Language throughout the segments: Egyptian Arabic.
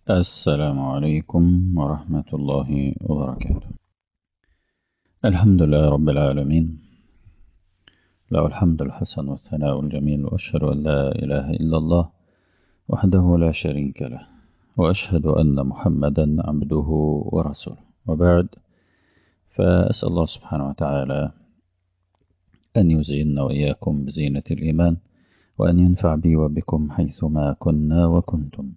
السلام عليكم ورحمة الله وبركاته الحمد لله رب العالمين له الحمد الحسن والثناء الجميل وأشهد أن لا إله إلا الله وحده لا شريك له وأشهد أن محمدا عبده ورسوله وبعد فأسأل الله سبحانه وتعالى أن يزيننا وإياكم بزينة الإيمان وأن ينفع بي وبكم حيثما كنا وكنتم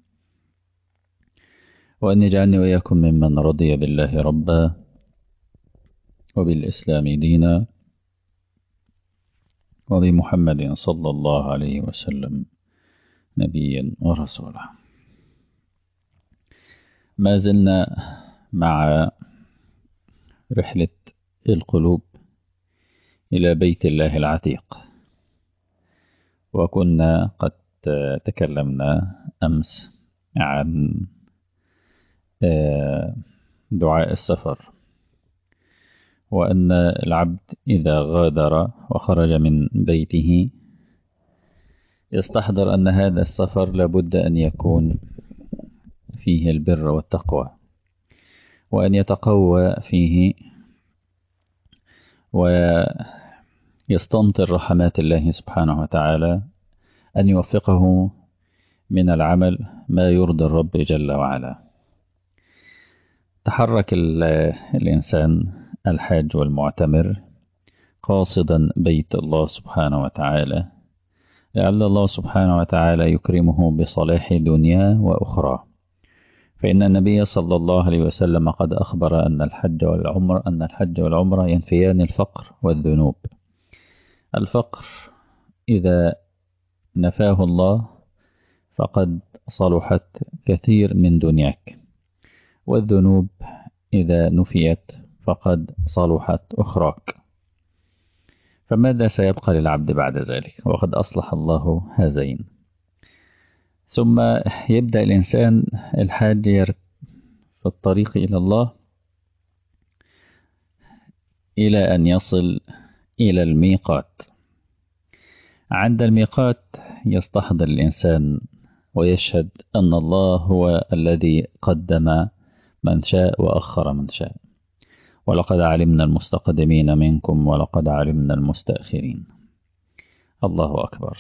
وأن يجعلني وإياكم ممن رضي بالله ربا وبالإسلام دينا وبمحمد صلى الله عليه وسلم نبيا ورسولا ما زلنا مع رحلة القلوب إلى بيت الله العتيق وكنا قد تكلمنا أمس عن دعاء السفر وأن العبد إذا غادر وخرج من بيته يستحضر أن هذا السفر لابد أن يكون فيه البر والتقوى وأن يتقوى فيه ويستنطر رحمات الله سبحانه وتعالى أن يوفقه من العمل ما يرضي الرب جل وعلا تحرك الإنسان الحاج والمعتمر قاصدا بيت الله سبحانه وتعالى لعل الله سبحانه وتعالى يكرمه بصلاح دنيا وأخرى فإن النبي صلى الله عليه وسلم قد أخبر أن الحج والعمر أن الحج والعمرة ينفيان الفقر والذنوب الفقر إذا نفاه الله فقد صلحت كثير من دنياك والذنوب إذا نفيت فقد صلحت أخراك فماذا سيبقى للعبد بعد ذلك وقد أصلح الله هذين ثم يبدأ الإنسان الحاج في الطريق إلى الله إلى أن يصل إلى الميقات عند الميقات يستحضر الإنسان ويشهد أن الله هو الذي قدم من شاء وأخر من شاء ولقد علمنا المستقدمين منكم ولقد علمنا المستأخرين الله أكبر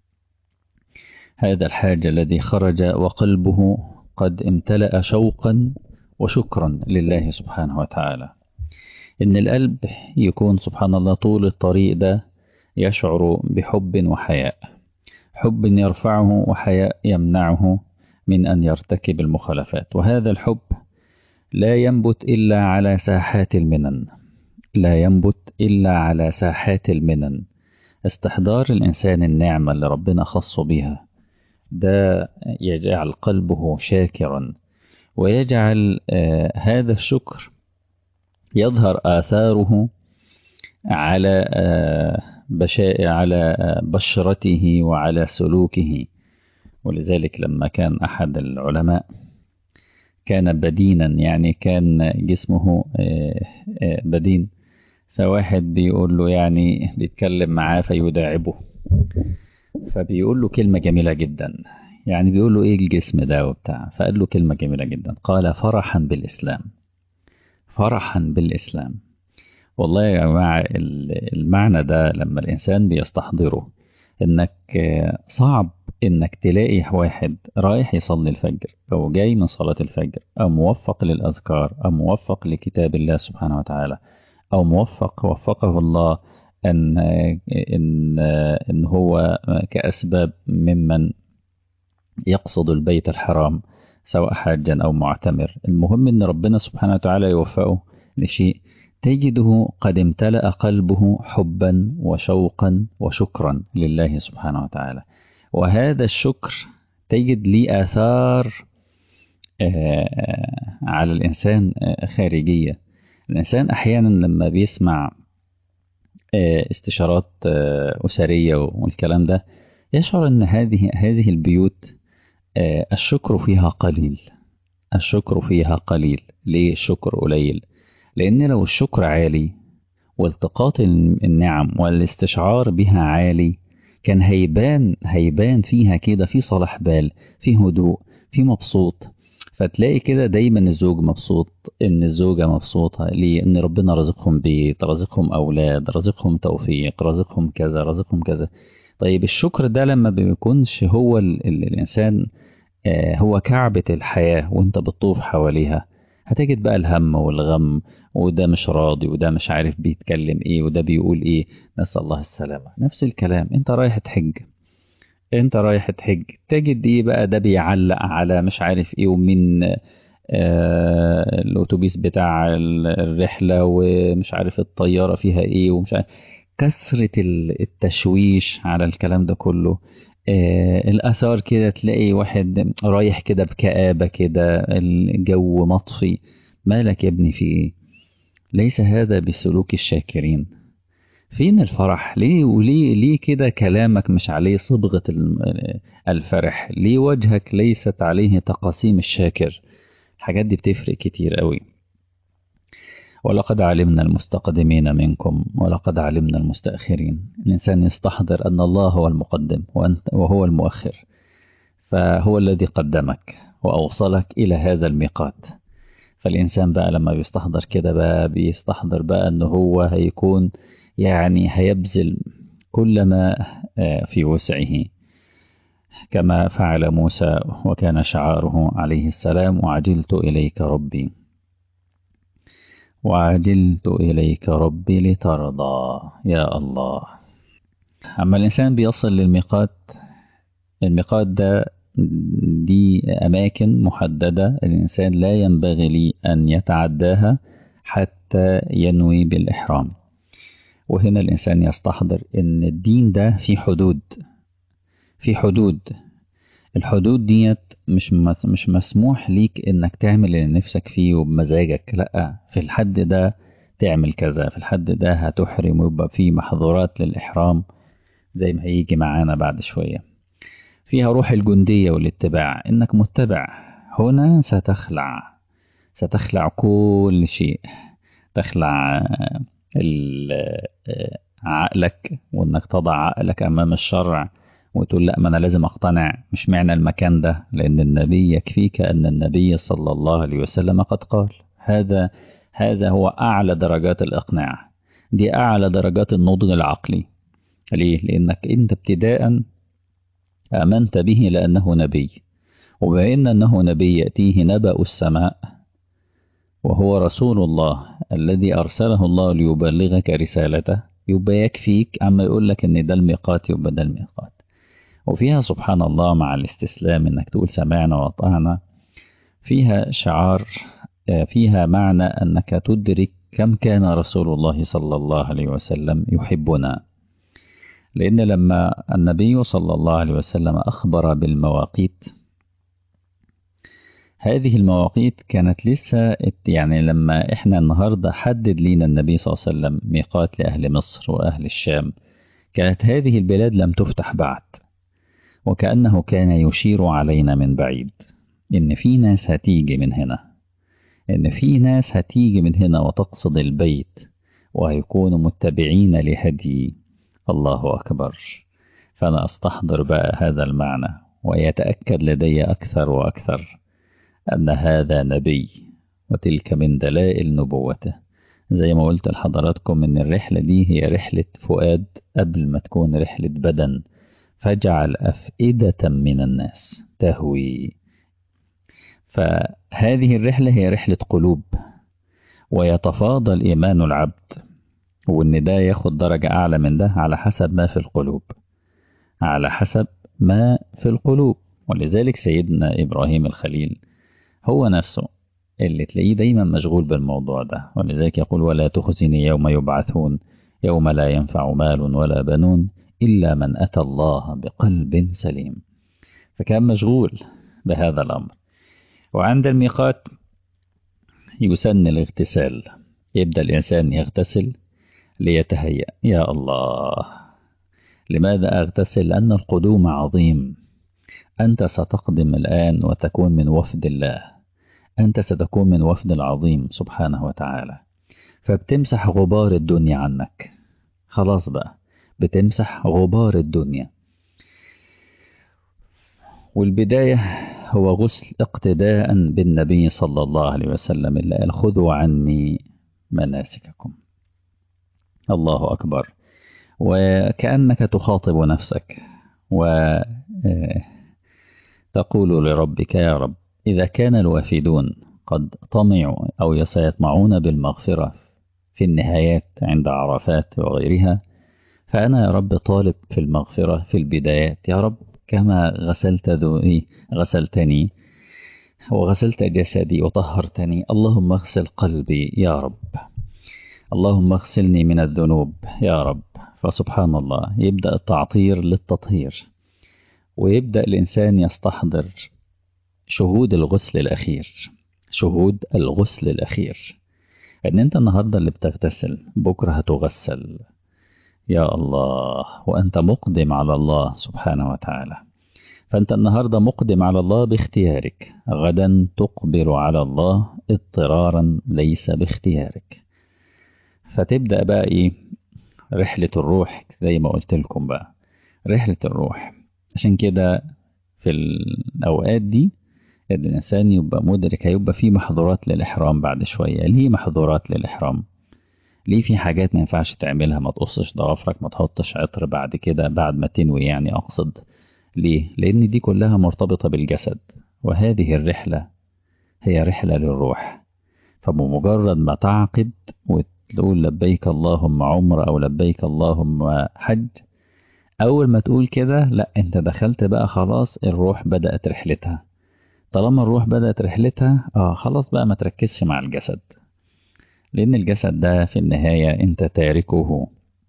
هذا الحاج الذي خرج وقلبه قد امتلأ شوقا وشكرا لله سبحانه وتعالى إن القلب يكون سبحان الله طول الطريق ده يشعر بحب وحياء حب يرفعه وحياء يمنعه من أن يرتكب المخالفات وهذا الحب لا ينبت إلا على ساحات المنن لا ينبت إلا على ساحات المنن استحضار الإنسان النعمة اللي ربنا خصه بها ده يجعل قلبه شاكرا ويجعل آه هذا الشكر يظهر آثاره على آه بشاء على آه بشرته وعلى سلوكه ولذلك لما كان أحد العلماء كان بدينا يعني كان جسمه بدين فواحد بيقول له يعني بيتكلم معاه فيداعبه فبيقول له كلمة جميلة جدا يعني بيقول له ايه الجسم ده وبتاع فقال له كلمة جميلة جدا قال فرحا بالإسلام فرحا بالإسلام والله يا جماعة المعنى ده لما الإنسان بيستحضره إنك صعب إنك تلاقي واحد رايح يصلي الفجر أو جاي من صلاة الفجر أو موفق للأذكار أو موفق لكتاب الله سبحانه وتعالى أو موفق وفقه الله أن إن إن هو كأسباب ممن يقصد البيت الحرام سواء حاجا أو معتمر المهم إن ربنا سبحانه وتعالى يوفقه لشيء تجده قد امتلأ قلبه حبا وشوقا وشكرا لله سبحانه وتعالى وهذا الشكر تجد لي آثار على الإنسان خارجية الإنسان أحيانا لما بيسمع استشارات أسرية والكلام ده يشعر أن هذه هذه البيوت الشكر فيها قليل الشكر فيها قليل ليه الشكر قليل لأن لو الشكر عالي والتقاط النعم والاستشعار بها عالي كان هيبان هيبان فيها كده في صلاح بال في هدوء في مبسوط فتلاقي كده دايما الزوج مبسوط ان الزوجة مبسوطة ليه ان ربنا رزقهم بيت رزقهم اولاد رزقهم توفيق رزقهم كذا رزقهم كذا طيب الشكر ده لما بيكونش هو ال ال الانسان آه هو كعبة الحياة وانت بتطوف حواليها هتجد بقى الهم والغم وده مش راضي وده مش عارف بيتكلم ايه وده بيقول ايه نسأل الله السلامة نفس الكلام انت رايح تحج انت رايح تحج تجد ايه بقى ده بيعلق على مش عارف ايه ومن آه الاتوبيس بتاع الرحله ومش عارف الطياره فيها ايه ومش عارف كثره التشويش على الكلام ده كله آه الاثار كده تلاقي واحد رايح كده بكآبه كده الجو مطفي مالك يا ابني في ايه ليس هذا بسلوك الشاكرين فين الفرح ليه وليه ليه كده كلامك مش عليه صبغة الفرح ليه وجهك ليست عليه تقاسيم الشاكر الحاجات دي بتفرق كتير قوي ولقد علمنا المستقدمين منكم ولقد علمنا المستأخرين الإنسان يستحضر أن الله هو المقدم وأنت وهو المؤخر فهو الذي قدمك وأوصلك إلى هذا الميقات فالإنسان بقى لما بيستحضر كده بقى بيستحضر بقى أنه هو هيكون يعني هيبذل كل ما في وسعه كما فعل موسى وكان شعاره عليه السلام وعجلت إليك ربي وعجلت إليك ربي لترضى يا الله أما الإنسان بيصل للميقات الميقات ده دي أماكن محددة الإنسان لا ينبغي لي أن يتعداها حتى ينوي بالإحرام وهنا الإنسان يستحضر إن الدين ده في حدود في حدود الحدود ديت مش مش مسموح ليك إنك تعمل اللي نفسك فيه وبمزاجك لأ في الحد ده تعمل كذا في الحد ده هتحرم ويبقى في محظورات للإحرام زي ما هيجي معانا بعد شوية فيها روح الجندية والاتباع إنك متبع هنا ستخلع ستخلع كل شيء تخلع عقلك وانك تضع عقلك امام الشرع وتقول لا ما انا لازم اقتنع مش معنى المكان ده لان النبي يكفيك ان النبي صلى الله عليه وسلم قد قال هذا هذا هو اعلى درجات الاقناع دي اعلى درجات النضج العقلي ليه لانك انت ابتداء امنت به لانه نبي وبان انه نبي ياتيه نبأ السماء وهو رسول الله الذي أرسله الله ليبلغك رسالته يبقى يكفيك أما يقول لك إن ده الميقات يبقى ده الميقات وفيها سبحان الله مع الاستسلام إنك تقول سمعنا وأطعنا فيها شعار فيها معنى أنك تدرك كم كان رسول الله صلى الله عليه وسلم يحبنا لأن لما النبي صلى الله عليه وسلم أخبر بالمواقيت هذه المواقيت كانت لسه يعني لما احنا النهاردة حدد لينا النبي صلى الله عليه وسلم ميقات لأهل مصر وأهل الشام كانت هذه البلاد لم تفتح بعد وكأنه كان يشير علينا من بعيد إن في ناس هتيجي من هنا إن في ناس هتيجي من هنا وتقصد البيت وهيكونوا متبعين لهدي الله أكبر فأنا أستحضر بقى هذا المعنى ويتأكد لدي أكثر وأكثر أن هذا نبي وتلك من دلائل نبوته زي ما قلت لحضراتكم إن الرحلة دي هي رحلة فؤاد قبل ما تكون رحلة بدن فاجعل أفئدة من الناس تهوي فهذه الرحلة هي رحلة قلوب ويتفاضل إيمان العبد وإن ده ياخد درجة أعلى من ده على حسب ما في القلوب على حسب ما في القلوب ولذلك سيدنا إبراهيم الخليل هو نفسه اللي تلاقيه دايما مشغول بالموضوع ده ولذلك يقول ولا تخزني يوم يبعثون يوم لا ينفع مال ولا بنون إلا من أتى الله بقلب سليم فكان مشغول بهذا الأمر وعند الميقات يسن الاغتسال يبدأ الإنسان يغتسل ليتهيأ يا الله لماذا أغتسل لأن القدوم عظيم أنت ستقدم الآن وتكون من وفد الله أنت ستكون من وفد العظيم سبحانه وتعالى فبتمسح غبار الدنيا عنك خلاص بقى بتمسح غبار الدنيا والبداية هو غسل اقتداء بالنبي صلى الله عليه وسلم اللي قال خذوا عني مناسككم الله أكبر وكأنك تخاطب نفسك وتقول لربك يا رب إذا كان الوافدون قد طمعوا أو سيطمعون بالمغفرة في النهايات عند عرفات وغيرها فأنا يا رب طالب في المغفرة في البدايات يا رب كما غسلت ذوي غسلتني وغسلت جسدي وطهرتني اللهم اغسل قلبي يا رب اللهم اغسلني من الذنوب يا رب فسبحان الله يبدأ التعطير للتطهير ويبدأ الإنسان يستحضر شهود الغسل الأخير شهود الغسل الأخير ان انت النهاردة اللي بتغتسل بكرة هتغسل يا الله وأنت مقدم على الله سبحانه وتعالى فأنت النهاردة مقدم على الله باختيارك غدا تقبل على الله اضطرارا ليس باختيارك فتبدأ بقى إيه رحلة الروح زي ما قلت لكم بقى رحلة الروح عشان كده في الأوقات دي الإنسان يبقى مدرك هيبقى فيه محظورات للإحرام بعد شوية ليه محظورات للإحرام ليه في حاجات ما ينفعش تعملها ما تقصش ضوافرك ما تحطش عطر بعد كده بعد ما تنوي يعني أقصد ليه لأن دي كلها مرتبطة بالجسد وهذه الرحلة هي رحلة للروح فبمجرد ما تعقد وتقول لبيك اللهم عمر أو لبيك اللهم حج أول ما تقول كده لا أنت دخلت بقى خلاص الروح بدأت رحلتها طالما الروح بدأت رحلتها اه خلاص بقى ما تركزش مع الجسد لأن الجسد ده في النهاية أنت تاركه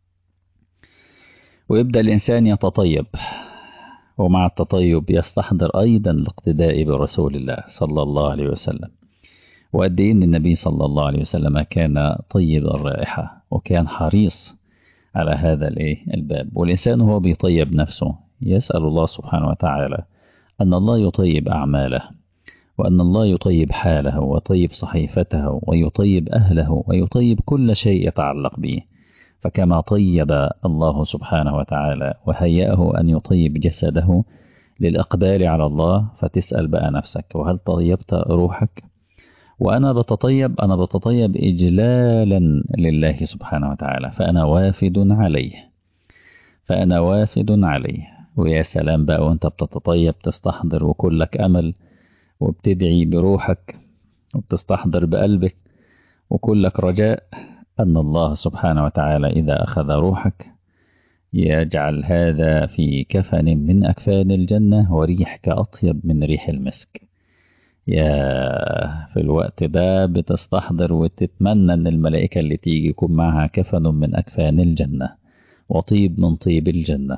ويبدأ الإنسان يتطيب ومع التطيب يستحضر أيضا الاقتداء برسول الله صلى الله عليه وسلم وقد إيه إن النبي صلى الله عليه وسلم كان طيب الرائحة وكان حريص على هذا الإيه الباب والإنسان هو بيطيب نفسه يسأل الله سبحانه وتعالى أن الله يطيب أعماله وأن الله يطيب حاله ويطيب صحيفته ويطيب أهله ويطيب كل شيء يتعلق به فكما طيب الله سبحانه وتعالى وهيأه أن يطيب جسده للإقبال على الله فتسأل بقى نفسك وهل طيبت روحك وأنا بتطيب أنا بتطيب إجلالا لله سبحانه وتعالى فأنا وافد عليه فأنا وافد عليه ويا سلام بقى وانت بتتطيب تستحضر وكلك أمل وبتدعي بروحك وبتستحضر بقلبك وكلك رجاء أن الله سبحانه وتعالى إذا أخذ روحك يجعل هذا في كفن من أكفان الجنة وريحك أطيب من ريح المسك يا في الوقت ده بتستحضر وتتمنى أن الملائكة اللي تيجي يكون معها كفن من أكفان الجنة وطيب من طيب الجنة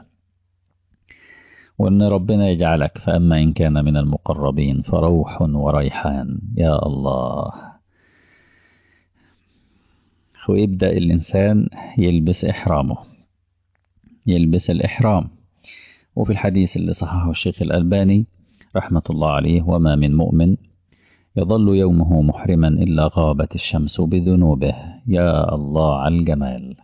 وأن ربنا يجعلك فأما إن كان من المقربين فروح وريحان يا الله ويبدأ الإنسان يلبس إحرامه يلبس الإحرام وفي الحديث اللي صححه الشيخ الألباني رحمة الله عليه وما من مؤمن يظل يومه محرما إلا غابت الشمس بذنوبه يا الله على الجمال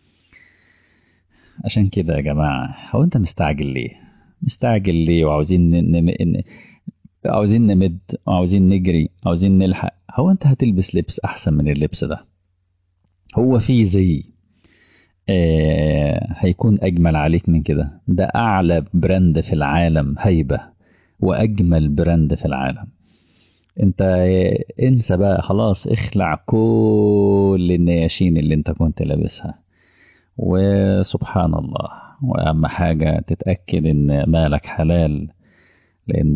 عشان كده يا جماعة هو أنت مستعجل ليه مستعجل ليه وعاوزين نم... ن... عاوزين نمد وعاوزين نجري عاوزين نلحق هو أنت هتلبس لبس أحسن من اللبس ده هو في زي آه هيكون أجمل عليك من كده ده أعلى براند في العالم هيبة وأجمل براند في العالم انت انسى بقى خلاص اخلع كل النياشين اللي انت كنت لابسها وسبحان الله واهم حاجة تتأكد ان مالك حلال لان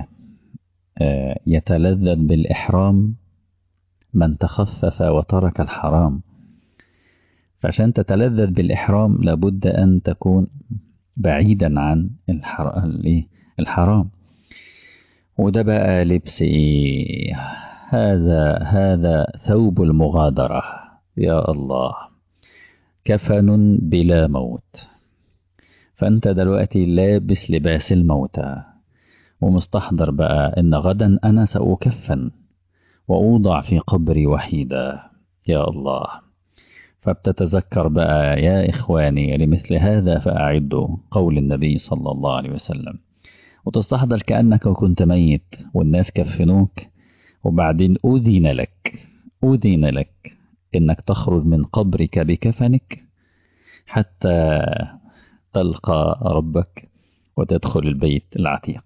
يتلذذ بالإحرام من تخفف وترك الحرام فعشان تتلذذ بالإحرام لابد أن تكون بعيدا عن الحرام وده بقى لبس ايه هذا هذا ثوب المغادرة يا الله كفن بلا موت فانت دلوقتي لابس لباس الموتى ومستحضر بقى ان غدا انا سأكفن وأوضع في قبري وحيدا يا الله فبتتذكر بقى يا إخواني لمثل هذا فأعدوا قول النبي صلى الله عليه وسلم وتستحضر كأنك كنت ميت والناس كفنوك وبعدين أذن لك أذن لك إنك تخرج من قبرك بكفنك حتى تلقى ربك وتدخل البيت العتيق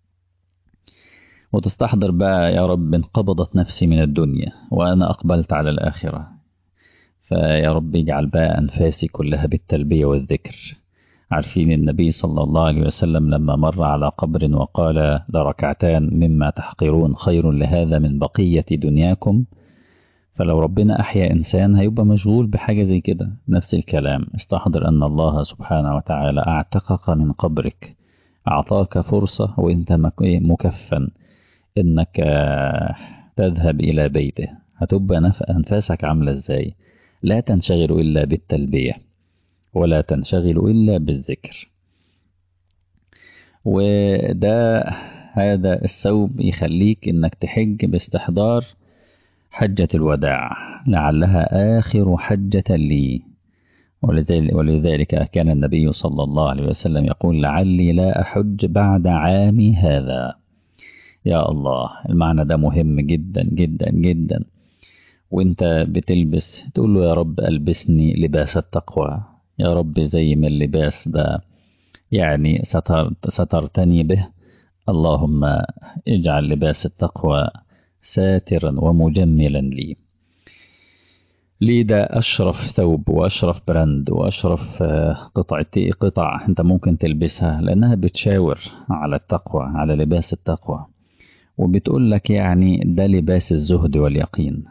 وتستحضر بقى يا رب انقبضت نفسي من الدنيا وأنا أقبلت على الآخرة فيا رب اجعل بقى أنفاسي كلها بالتلبية والذكر عارفين النبي صلى الله عليه وسلم لما مر على قبر وقال لركعتان مما تحقرون خير لهذا من بقية دنياكم فلو ربنا أحيا إنسان هيبقى مشغول بحاجة زي كده نفس الكلام استحضر أن الله سبحانه وتعالى أعتقك من قبرك أعطاك فرصة وإنت مكفن إنك تذهب إلى بيته هتبقى أنفاسك عاملة إزاي لا تنشغل إلا بالتلبية ولا تنشغل إلا بالذكر وده هذا الثوب يخليك إنك تحج باستحضار حجة الوداع لعلها آخر حجة لي ولذلك كان النبي صلى الله عليه وسلم يقول لعلي لا أحج بعد عامي هذا يا الله المعنى ده مهم جدا جدا جدا وانت بتلبس تقول له يا رب ألبسني لباس التقوى يا رب زي ما اللباس ده يعني ستر سترتني به اللهم اجعل لباس التقوى ساترا ومجملا لي لي ده أشرف ثوب وأشرف براند وأشرف قطعة قطع أنت ممكن تلبسها لأنها بتشاور على التقوى على لباس التقوى وبتقول لك يعني ده لباس الزهد واليقين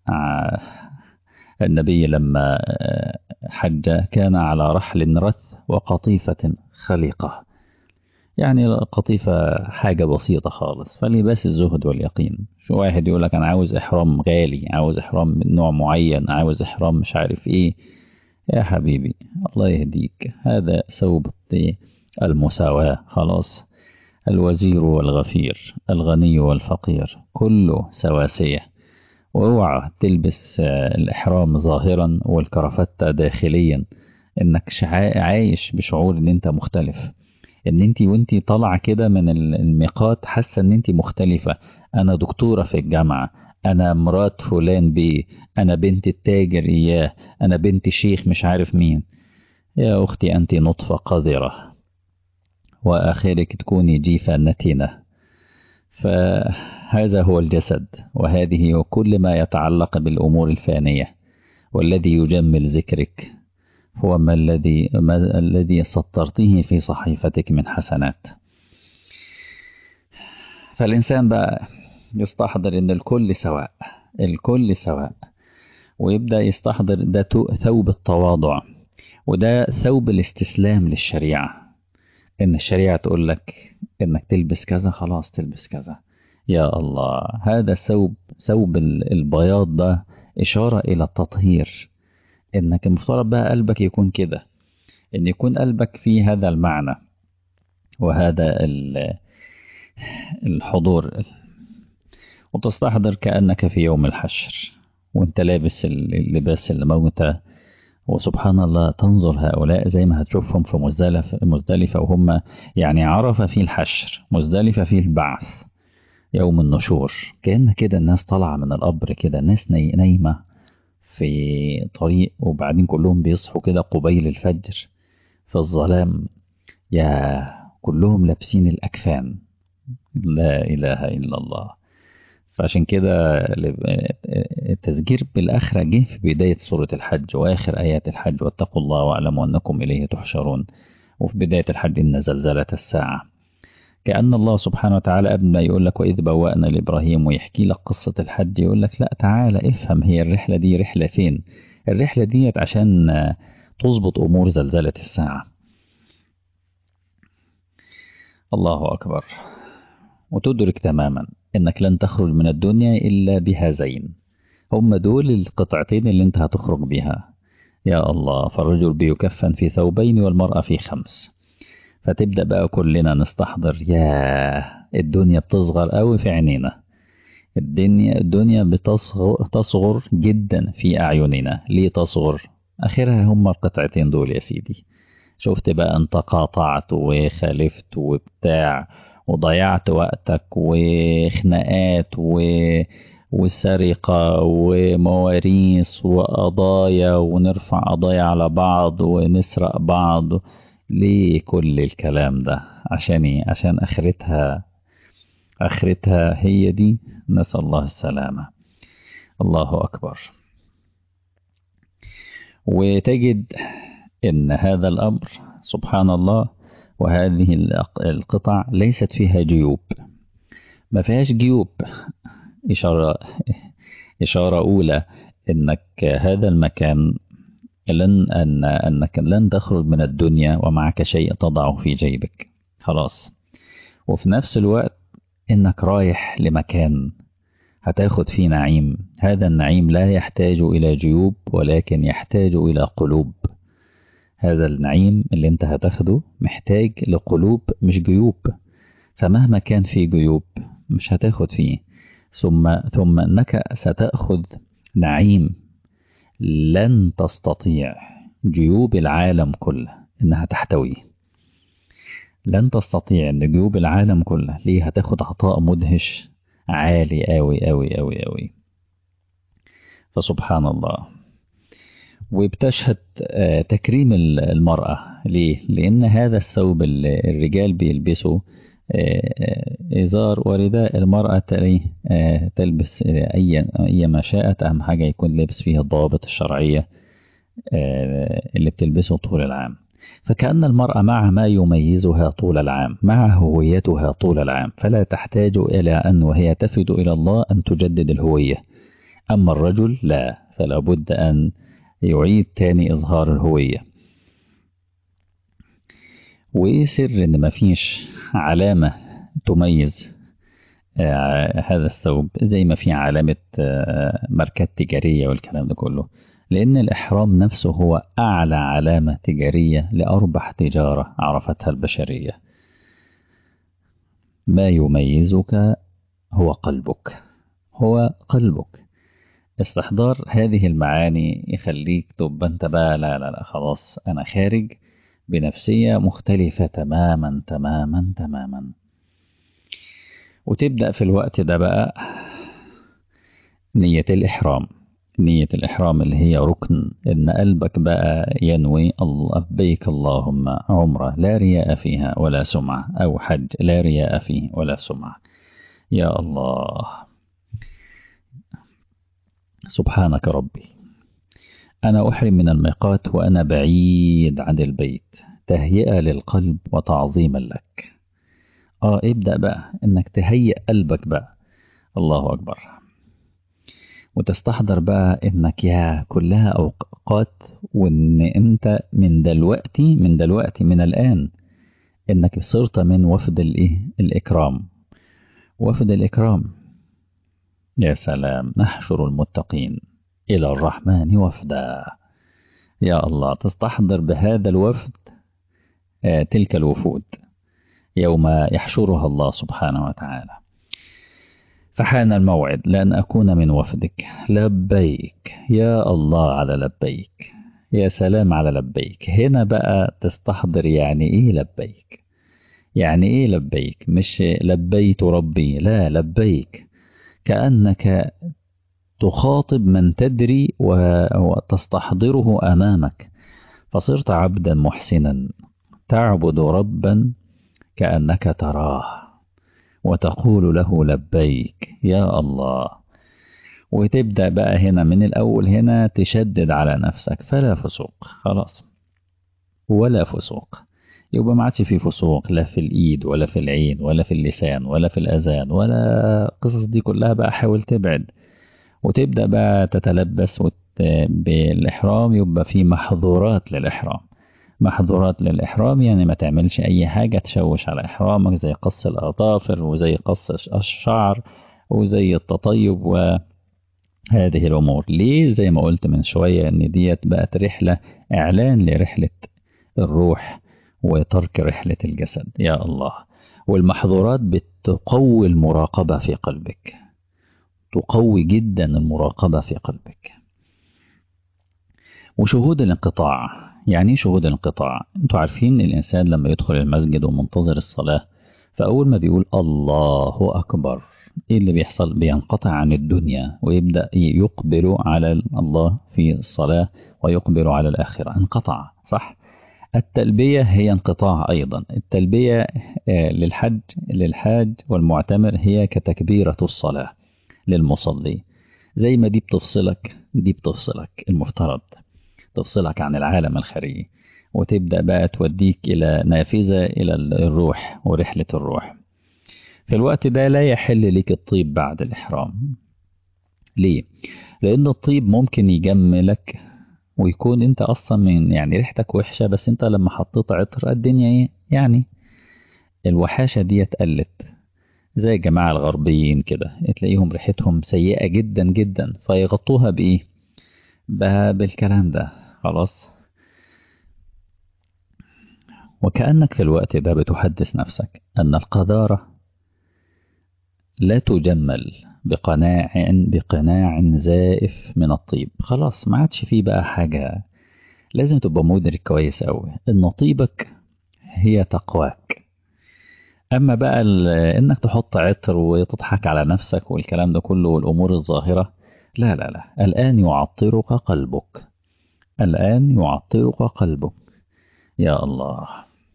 النبي لما حج كان على رحل رث وقطيفة خليقة يعني قطيفة حاجة بسيطة خالص فلباس الزهد واليقين شو واحد يقول لك أنا عاوز إحرام غالي عاوز إحرام من نوع معين عاوز إحرام مش عارف إيه يا حبيبي الله يهديك هذا ثوب المساواة خلاص الوزير والغفير الغني والفقير كله سواسية واوعى تلبس الإحرام ظاهرا والكرافتة داخليا إنك عايش بشعور إن أنت مختلف ان انت وانت طالعه كده من الميقات حاسه ان انت مختلفه انا دكتوره في الجامعه انا مرات فلان بيه انا بنت التاجر اياه انا بنت شيخ مش عارف مين يا اختي انت نطفه قذره واخرك تكوني جيفه نتنه فهذا هو الجسد وهذه كل ما يتعلق بالامور الفانيه والذي يجمل ذكرك هو ما الذي ما الذي سطرته في صحيفتك من حسنات فالإنسان بقى يستحضر إن الكل سواء الكل سواء ويبدأ يستحضر ده ثوب التواضع وده ثوب الاستسلام للشريعة إن الشريعة تقول لك إنك تلبس كذا خلاص تلبس كذا يا الله هذا ثوب ثوب البياض ده إشارة إلى التطهير انك المفترض بقى قلبك يكون كده ان يكون قلبك في هذا المعنى وهذا الحضور وتستحضر كأنك في يوم الحشر وانت لابس اللباس الموتى وسبحان الله تنظر هؤلاء زي ما هتشوفهم في مزدلفة, مزدلفة وهم يعني عرفة في الحشر مزدلفة في البعث يوم النشور كأن كده الناس طالعة من القبر كده الناس نايمة في طريق وبعدين كلهم بيصحوا كده قبيل الفجر في الظلام يا كلهم لابسين الأكفان لا إله إلا الله فعشان كده التذكير بالآخرة جه في بداية سورة الحج وآخر آيات الحج واتقوا الله واعلموا أنكم إليه تحشرون وفي بداية الحج إن زلزلة الساعة كأن الله سبحانه وتعالى قبل ما يقول لك وإذ بوأنا لإبراهيم ويحكي لك قصة الحج يقول لك لا تعالى افهم هي الرحلة دي رحلة فين الرحلة ديت عشان تظبط أمور زلزلة الساعة الله أكبر وتدرك تماما إنك لن تخرج من الدنيا إلا بهذين هم دول القطعتين اللي انت هتخرج بها يا الله فالرجل بيكفن في ثوبين والمرأة في خمس فتبدأ بقى كلنا نستحضر يا الدنيا بتصغر قوي في عينينا الدنيا الدنيا بتصغر تصغر جدا في أعيننا ليه تصغر آخرها هم القطعتين دول يا سيدي شفت بقى انت قاطعت وخالفت وبتاع وضيعت وقتك وخناقات و... وسرقة ومواريث وقضايا ونرفع قضايا على بعض ونسرق بعض ليه كل الكلام ده عشان ايه عشان اخرتها اخرتها هي دي نسأل الله السلامة الله اكبر وتجد ان هذا الامر سبحان الله وهذه القطع ليست فيها جيوب ما فيهاش جيوب إشارة إشارة أولى إنك هذا المكان لن أن أنك لن تخرج من الدنيا ومعك شيء تضعه في جيبك خلاص وفي نفس الوقت إنك رايح لمكان هتاخد فيه نعيم هذا النعيم لا يحتاج إلى جيوب ولكن يحتاج إلى قلوب هذا النعيم اللي انت هتاخده محتاج لقلوب مش جيوب فمهما كان في جيوب مش هتاخد فيه ثم ثم انك ستاخذ نعيم لن تستطيع جيوب العالم كله انها تحتويه لن تستطيع ان جيوب العالم كله ليه هتاخد عطاء مدهش عالي قوي قوي قوي قوي فسبحان الله وبتشهد تكريم المرأة ليه؟ لأن هذا الثوب اللي الرجال بيلبسوا إزار ورداء المرأة تلبس أي أي ما شاءت أهم حاجة يكون لابس فيها الضوابط الشرعية اللي بتلبسه طول العام فكأن المرأة مع ما يميزها طول العام مع هويتها طول العام فلا تحتاج إلى أن وهي تفد إلى الله أن تجدد الهوية أما الرجل لا فلا بد أن يعيد تاني إظهار الهوية وإيه سر إن مفيش علامة تميز هذا الثوب زي ما في علامة ماركات تجارية والكلام ده كله لأن الإحرام نفسه هو أعلى علامة تجارية لأربح تجارة عرفتها البشرية ما يميزك هو قلبك هو قلبك استحضار هذه المعاني يخليك تبقى انت بقى لا لا لا خلاص انا خارج بنفسية مختلفة تماما تماما تماما وتبدأ في الوقت ده بقى نية الإحرام نية الإحرام اللي هي ركن إن قلبك بقى ينوي لبيك اللهم عمرة لا رياء فيها ولا سمعة أو حج لا رياء فيه ولا سمعة يا الله سبحانك ربي أنا أحرم من الميقات وأنا بعيد عن البيت تهيئة للقلب وتعظيما لك آه ابدأ بقى إنك تهيئ قلبك بقى الله أكبر وتستحضر بقى إنك يا كلها أوقات وإن أنت من دلوقتي من دلوقتي من الآن إنك صرت من وفد الإيه الإكرام وفد الإكرام يا سلام نحشر المتقين إلى الرحمن وفدا يا الله تستحضر بهذا الوفد آه تلك الوفود يوم يحشرها الله سبحانه وتعالى فحان الموعد لأن أكون من وفدك لبيك يا الله على لبيك يا سلام على لبيك هنا بقى تستحضر يعني إيه لبيك يعني إيه لبيك مش لبيت ربي لا لبيك كأنك تخاطب من تدري وتستحضره أمامك فصرت عبدا محسنا تعبد ربا كأنك تراه وتقول له لبيك يا الله وتبدأ بقى هنا من الأول هنا تشدد على نفسك فلا فسوق خلاص ولا فسوق يبقى ما عادش في فسوق لا في الإيد ولا في العين ولا في اللسان ولا في الأذان ولا القصص دي كلها بقى حاول تبعد وتبدأ بقى تتلبس وت... بالإحرام يبقى في محظورات للإحرام محظورات للإحرام يعني ما تعملش أي حاجة تشوش على إحرامك زي قص الأظافر وزي قص الشعر وزي التطيب وهذه الأمور ليه زي ما قلت من شوية إن ديت بقت رحلة إعلان لرحلة الروح وترك رحلة الجسد يا الله والمحظورات بتقوي المراقبة في قلبك تقوي جدا المراقبة في قلبك وشهود الانقطاع يعني ايه شهود الانقطاع انتوا عارفين الانسان لما يدخل المسجد ومنتظر الصلاة فأول ما بيقول الله أكبر إيه اللي بيحصل بينقطع عن الدنيا ويبدأ يقبل على الله في الصلاة ويقبل على الآخرة انقطع صح التلبية هي انقطاع أيضا التلبية للحج للحاج والمعتمر هي كتكبيرة الصلاة للمصلي زي ما دي بتفصلك دي بتفصلك المفترض تفصلك عن العالم الخارجي وتبدأ بقى توديك إلى نافذة إلى الروح ورحلة الروح في الوقت ده لا يحل لك الطيب بعد الإحرام ليه؟ لأن الطيب ممكن يجملك ويكون انت اصلا من يعني ريحتك وحشة بس انت لما حطيت عطر الدنيا ايه يعني الوحاشة دي قلت زي الجماعة الغربيين كده تلاقيهم ريحتهم سيئة جدا جدا فيغطوها بايه بالكلام ده خلاص وكأنك في الوقت ده بتحدث نفسك أن القذارة لا تجمل بقناع بقناع زائف من الطيب خلاص ما عادش فيه بقى حاجة لازم تبقى مدرك كويس أوي إن طيبك هي تقواك أما بقى إنك تحط عطر وتضحك على نفسك والكلام ده كله والأمور الظاهرة لا لا لا الآن يعطرك قلبك الآن يعطرك قلبك يا الله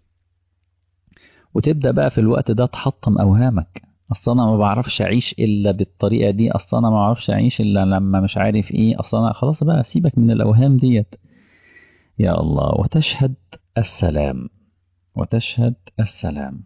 وتبدأ بقى في الوقت ده تحطم أوهامك اصل انا ما بعرفش اعيش الا بالطريقه دي اصل انا ما بعرفش اعيش الا لما مش عارف ايه اصل انا خلاص بقى سيبك من الاوهام ديت يا الله وتشهد السلام وتشهد السلام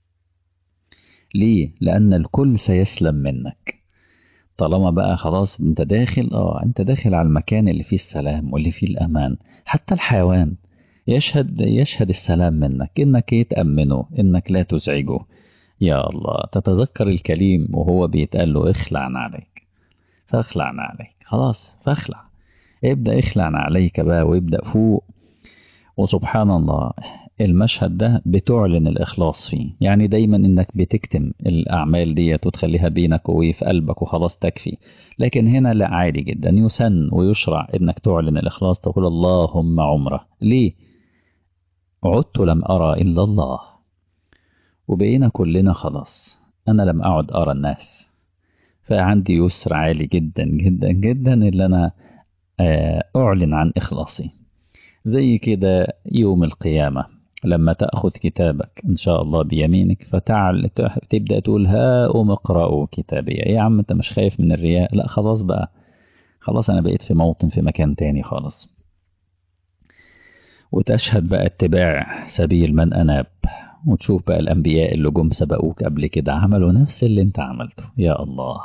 ليه لان الكل سيسلم منك طالما بقى خلاص انت داخل اه انت داخل على المكان اللي فيه السلام واللي فيه الامان حتى الحيوان يشهد يشهد السلام منك انك يتامنه انك لا تزعجه يا الله تتذكر الكليم وهو بيتقال له اخلع عليك فاخلع عليك خلاص فاخلع ابدأ اخلع عليك بقى وابدأ فوق وسبحان الله المشهد ده بتعلن الإخلاص فيه يعني دايما إنك بتكتم الأعمال دي وتخليها بينك وفي قلبك وخلاص تكفي لكن هنا لا عادي جدا يسن ويشرع إنك تعلن الإخلاص تقول اللهم عمره ليه عدت لم أرى إلا الله وبقينا كلنا خلاص أنا لم أعد أرى الناس فعندي يسر عالي جدا جدا جدا اللي أنا أعلن عن إخلاصي زي كده يوم القيامة لما تأخذ كتابك إن شاء الله بيمينك فتعال تبدأ تقول ها أم اقرأوا كتابي إيه يا عم أنت مش خايف من الرياء لا خلاص بقى خلاص أنا بقيت في موطن في مكان تاني خالص وتشهد بقى اتباع سبيل من أناب وتشوف بقى الأنبياء اللي جم سبقوك قبل كده عملوا نفس اللي انت عملته يا الله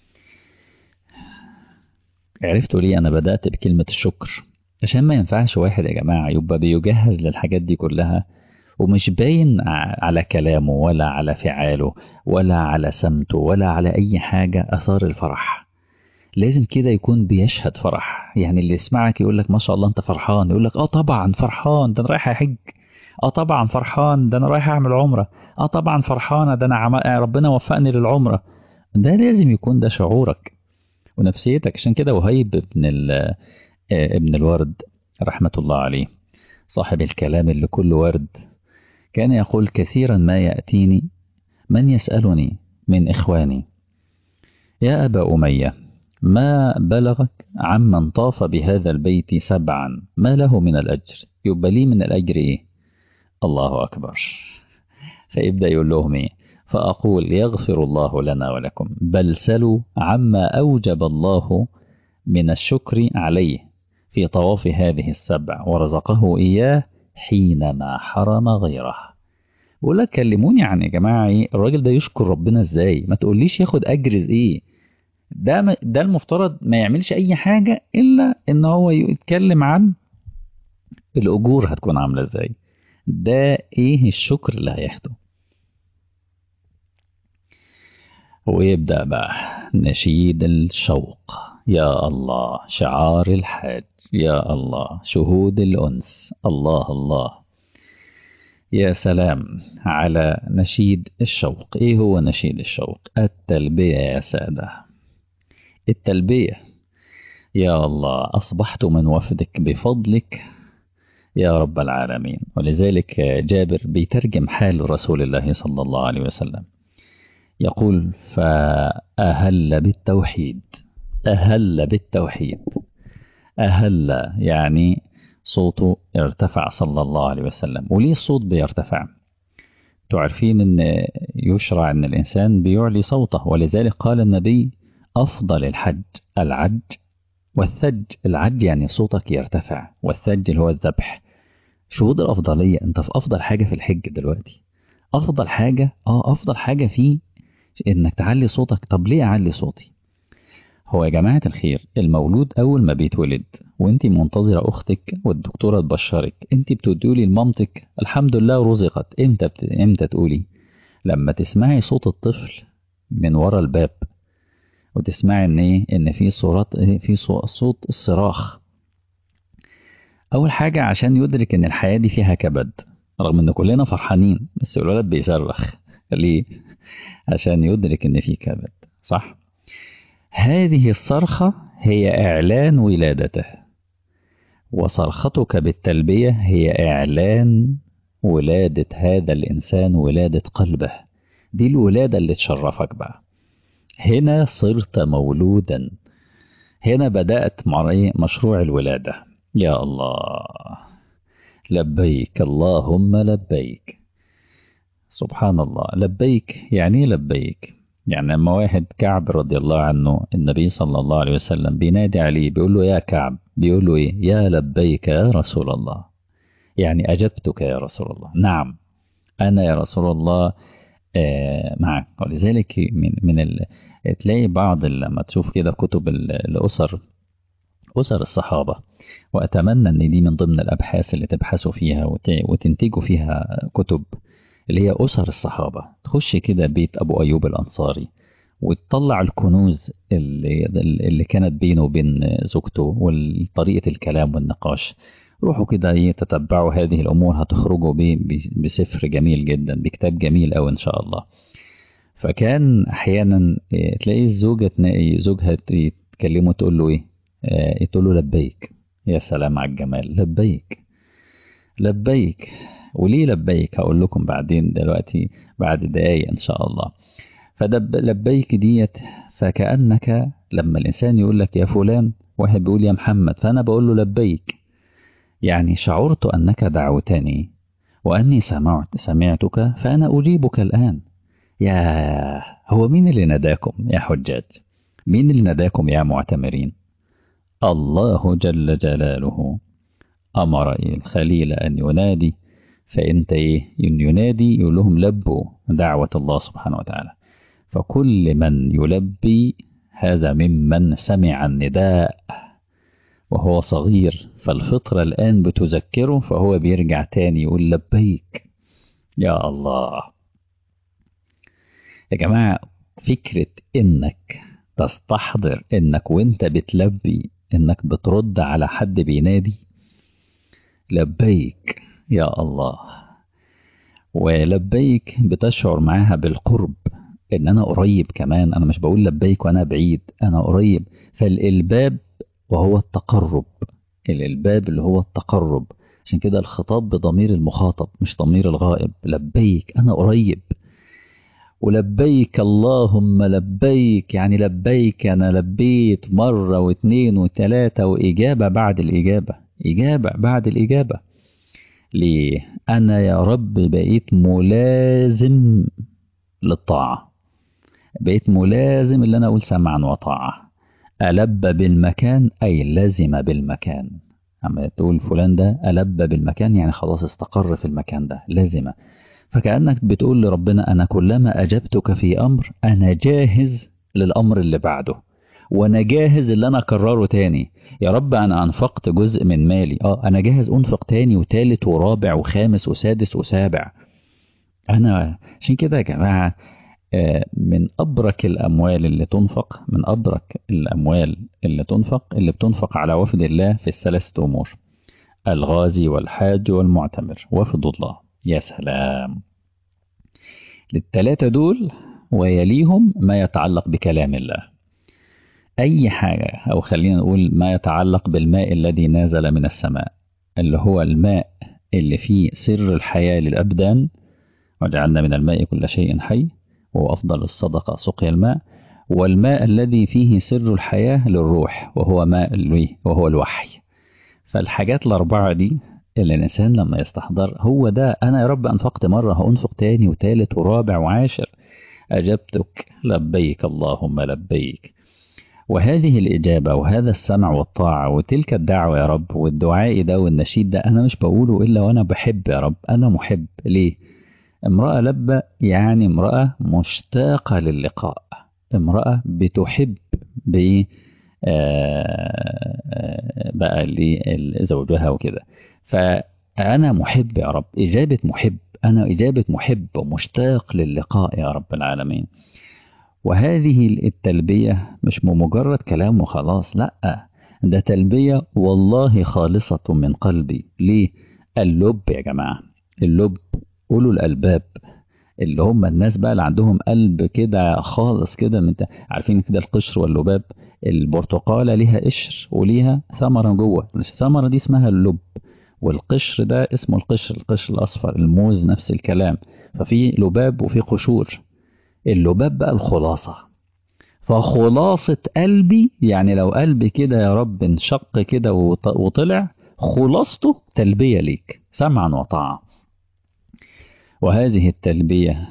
عرفتوا ليه أنا بدأت بكلمة الشكر عشان ما ينفعش واحد يا جماعة يبقى بيجهز للحاجات دي كلها ومش باين على كلامه ولا على فعاله ولا على سمته ولا على أي حاجة أثار الفرح لازم كده يكون بيشهد فرح يعني اللي يسمعك يقول لك ما شاء الله انت فرحان يقول لك اه طبعا فرحان ده انا رايح احج اه طبعا فرحان ده انا رايح اعمل عمره اه طبعا فرحانه ده انا عم... ربنا وفقني للعمره ده لازم يكون ده شعورك ونفسيتك عشان كده وهيب ابن ال... ابن الورد رحمه الله عليه صاحب الكلام اللي كله ورد كان يقول كثيرا ما ياتيني من يسالني من اخواني يا ابا اميه ما بلغك عمن طاف بهذا البيت سبعا ما له من الأجر يبقى لي من الأجر إيه الله أكبر فيبدأ يقول لهم إيه فأقول يغفر الله لنا ولكم بل سلوا عما أوجب الله من الشكر عليه في طواف هذه السبع ورزقه إياه حينما حرم غيره بقول لك كلموني عن يا جماعة إيه الراجل ده يشكر ربنا إزاي ما تقوليش ياخد أجر إيه ده ده المفترض ما يعملش اي حاجه الا ان هو يتكلم عن الاجور هتكون عامله ازاي ده ايه الشكر اللي هياخده ويبدا بقى نشيد الشوق يا الله شعار الحاج يا الله شهود الانس الله الله يا سلام على نشيد الشوق ايه هو نشيد الشوق التلبيه يا ساده التلبية يا الله أصبحت من وفدك بفضلك يا رب العالمين ولذلك جابر بيترجم حال رسول الله صلى الله عليه وسلم يقول فأهل بالتوحيد أهل بالتوحيد أهل يعني صوته ارتفع صلى الله عليه وسلم وليه الصوت بيرتفع تعرفين ان يشرع ان الانسان بيعلي صوته ولذلك قال النبي افضل الحج العج والثج العج يعني صوتك يرتفع والثج اللي هو الذبح شهود الافضليه انت في افضل حاجه في الحج دلوقتي افضل حاجه اه افضل حاجه فيه انك تعلي صوتك طب ليه اعلي صوتي هو يا جماعة الخير المولود أول ما بيتولد وانت منتظرة أختك والدكتورة تبشرك انت بتقولي لمامتك الحمد لله رزقت امتى بت... امتى تقولي لما تسمعي صوت الطفل من ورا الباب وتسمعي ان ايه ان في صورات في صوت الصراخ اول حاجة عشان يدرك ان الحياة دي فيها كبد رغم ان كلنا فرحانين بس الولد بيصرخ ليه عشان يدرك ان في كبد صح هذه الصرخة هي إعلان ولادته وصرختك بالتلبية هي إعلان ولادة هذا الإنسان ولادة قلبه دي الولادة اللي تشرفك بقى هنا صرت مولودا هنا بدأت مشروع الولادة يا الله لبيك اللهم لبيك سبحان الله لبيك يعني لبيك يعني لما واحد كعب رضي الله عنه النبي صلى الله عليه وسلم بينادي عليه بيقول له يا كعب بيقول له ايه يا لبيك يا رسول الله يعني أجبتك يا رسول الله نعم أنا يا رسول الله آه معك ولذلك من من ال... تلاقي بعض لما تشوف كده كتب الأسر أسر الصحابة وأتمنى أن دي من ضمن الأبحاث اللي تبحثوا فيها وت... وتنتجوا فيها كتب اللي هي أسر الصحابة تخش كده بيت أبو أيوب الأنصاري وتطلع الكنوز اللي, اللي كانت بينه وبين زوجته وطريقة الكلام والنقاش روحوا كده يتتبعوا هذه الأمور هتخرجوا بسفر جميل جدا بكتاب جميل أوي إن شاء الله فكان أحيانا تلاقي الزوجة تلاقي زوجها تكلمه تقول له إيه تقول له لبيك يا سلام على الجمال لبيك لبيك وليه لبيك هقول لكم بعدين دلوقتي بعد دقايق ان شاء الله فدب لبيك ديت فكأنك لما الإنسان يقول لك يا فلان واحد بيقول يا محمد فأنا بقول له لبيك يعني شعرت أنك دعوتني وأني سمعت سمعتك فأنا أجيبك الآن يا هو مين اللي ناداكم يا حجاج مين اللي ناداكم يا معتمرين الله جل جلاله أمر الخليل أن ينادي فأنت إيه ينادي يقول لهم لبوا دعوة الله سبحانه وتعالى فكل من يلبي هذا ممن سمع النداء وهو صغير فالفطرة الآن بتذكره فهو بيرجع تاني يقول لبيك يا الله يا جماعة فكرة إنك تستحضر إنك وإنت بتلبي إنك بترد على حد بينادي لبيك يا الله ولبيك بتشعر معاها بالقرب ان انا قريب كمان انا مش بقول لبيك وانا بعيد انا قريب فالالباب وهو التقرب الالباب اللي هو التقرب عشان كده الخطاب بضمير المخاطب مش ضمير الغائب لبيك انا قريب ولبيك اللهم لبيك يعني لبيك انا لبيت مرة واثنين وثلاثة واجابة بعد الاجابة اجابة بعد الاجابة ليه انا يا رب بقيت ملازم للطاعة بقيت ملازم اللي انا اقول سمعا وطاعة ألب بالمكان أي لزم بالمكان أما تقول فلان ده ألب بالمكان يعني خلاص استقر في المكان ده لازمة فكأنك بتقول لربنا أنا كلما أجبتك في أمر أنا جاهز للأمر اللي بعده وأنا جاهز اللي أنا أكرره تاني يا رب أنا أنفقت جزء من مالي آه أنا جاهز أنفق تاني وتالت ورابع وخامس وسادس وسابع أنا عشان كده يا جماعة من أبرك الأموال اللي تنفق من أبرك الأموال اللي تنفق اللي بتنفق على وفد الله في الثلاثة أمور الغازي والحاج والمعتمر وفد الله يا سلام للثلاثة دول ويليهم ما يتعلق بكلام الله أي حاجة أو خلينا نقول ما يتعلق بالماء الذي نازل من السماء اللي هو الماء اللي فيه سر الحياة للأبدان وجعلنا من الماء كل شيء حي وهو أفضل الصدقة سقي الماء والماء الذي فيه سر الحياة للروح وهو ماء الوي وهو الوحي فالحاجات الأربعة دي اللي الإنسان لما يستحضر هو ده أنا يا رب أنفقت مرة هأنفق تاني وتالت ورابع وعاشر أجبتك لبيك اللهم لبيك وهذه الإجابة وهذا السمع والطاعة وتلك الدعوة يا رب والدعاء ده والنشيد ده أنا مش بقوله إلا وأنا بحب يا رب أنا محب ليه امرأة لبة يعني امرأة مشتاقة للقاء امرأة بتحب ب بقى لزوجها وكده فأنا محب يا رب إجابة محب أنا إجابة محب ومشتاق للقاء يا رب العالمين وهذه التلبية مش مجرد كلام وخلاص لأ ده تلبية والله خالصة من قلبي ليه اللب يا جماعة اللب أولو الألباب اللي هم الناس بقى اللي عندهم قلب كده خالص كده من عارفين كده القشر واللباب البرتقالة ليها قشر وليها ثمرة جوه الثمرة دي اسمها اللب والقشر ده اسمه القشر القشر الأصفر الموز نفس الكلام ففي لباب وفي قشور اللباب بقى الخلاصة فخلاصة قلبي يعني لو قلبي كده يا رب انشق كده وطلع خلاصته تلبية ليك سمعا وطاعة وهذه التلبية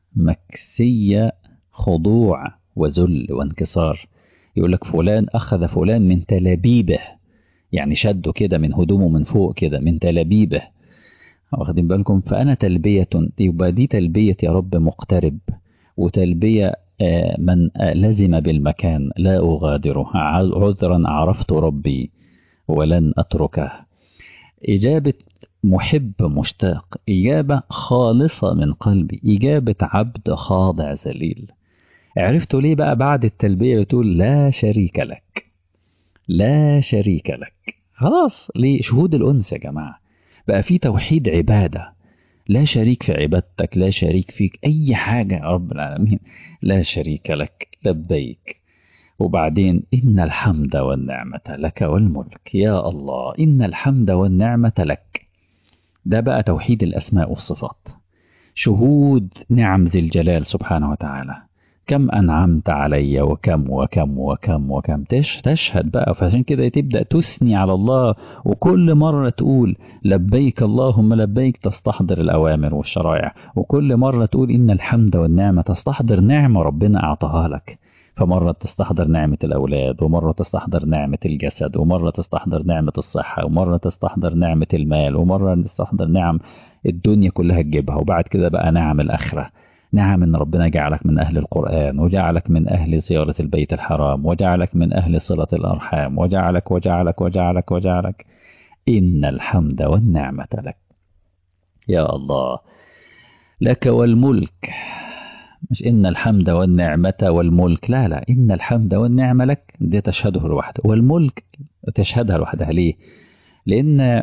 مكسية خضوع وذل وانكسار يقول لك فلان أخذ فلان من تلابيبه يعني شده كده من هدومه من فوق كده من تلابيبه واخدين بالكم فأنا تلبية يبقى دي تلبية يا رب مقترب وتلبية من لزم بالمكان لا أغادره عذرا عرفت ربي ولن أتركه إجابة محب مشتاق إجابة خالصة من قلبي إجابة عبد خاضع ذليل عرفتوا ليه بقى بعد التلبية بتقول لا شريك لك لا شريك لك خلاص ليه شهود الأنس يا جماعة بقى في توحيد عبادة لا شريك في عبادتك لا شريك فيك أي حاجة يا رب العالمين لا شريك لك لبيك وبعدين إن الحمد والنعمة لك والملك يا الله إن الحمد والنعمة لك ده بقى توحيد الأسماء والصفات شهود نعم ذي الجلال سبحانه وتعالى كم أنعمت علي وكم وكم وكم وكم تشهد بقى فعشان كده تبدأ تثني على الله وكل مرة تقول لبيك اللهم لبيك تستحضر الأوامر والشرائع وكل مرة تقول إن الحمد والنعمة تستحضر نعمة ربنا أعطاها لك فمرة تستحضر نعمة الأولاد ومرة تستحضر نعمة الجسد ومرة تستحضر نعمة الصحة ومرة تستحضر نعمة المال ومرة تستحضر نعم الدنيا كلها تجيبها وبعد كده بقى نعم الآخرة نعم ان ربنا جعلك من اهل القرآن وجعلك من اهل زيارة البيت الحرام وجعلك من اهل صلة الارحام وجعلك وجعلك وجعلك وجعلك ان الحمد والنعمة لك يا الله لك والملك مش ان الحمد والنعمة والملك لا لا ان الحمد والنعمة لك دي تشهده لوحده والملك تشهدها لوحدها ليه لان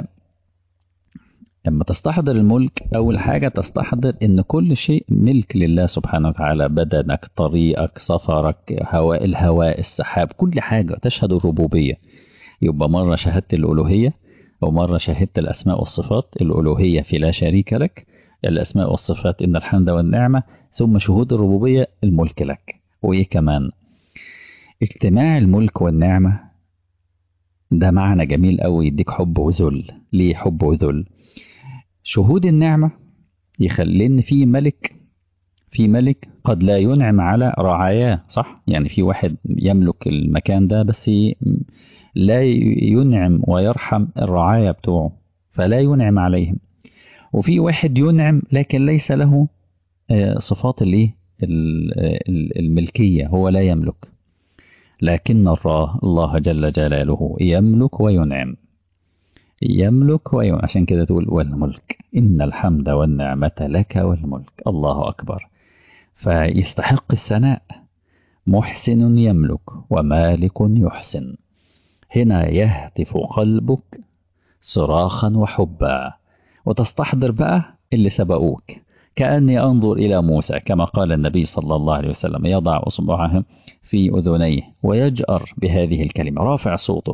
لما تستحضر الملك أول حاجة تستحضر إن كل شيء ملك لله سبحانه وتعالى بدنك طريقك سفرك هواء الهواء السحاب كل حاجة تشهد الربوبية يبقى مرة شهدت الألوهية ومرة شهدت الأسماء والصفات الألوهية في لا شريك لك الأسماء والصفات إن الحمد والنعمة ثم شهود الربوبية الملك لك وإيه كمان اجتماع الملك والنعمة ده معنى جميل قوي يديك حب وذل ليه حب وذل شهود النعمة يخلي ان في ملك في ملك قد لا ينعم على رعاياه صح يعني في واحد يملك المكان ده بس لا ينعم ويرحم الرعاية بتوعه فلا ينعم عليهم وفي واحد ينعم لكن ليس له صفات الايه الملكية هو لا يملك لكن الله جل جلاله يملك وينعم يملك ويملك عشان كده تقول والملك إن الحمد والنعمة لك والملك الله أكبر فيستحق الثناء محسن يملك ومالك يحسن هنا يهتف قلبك صراخا وحبا وتستحضر بقى اللي سبقوك كأني أنظر إلى موسى كما قال النبي صلى الله عليه وسلم يضع أصبعه في أذنيه ويجأر بهذه الكلمة رافع صوته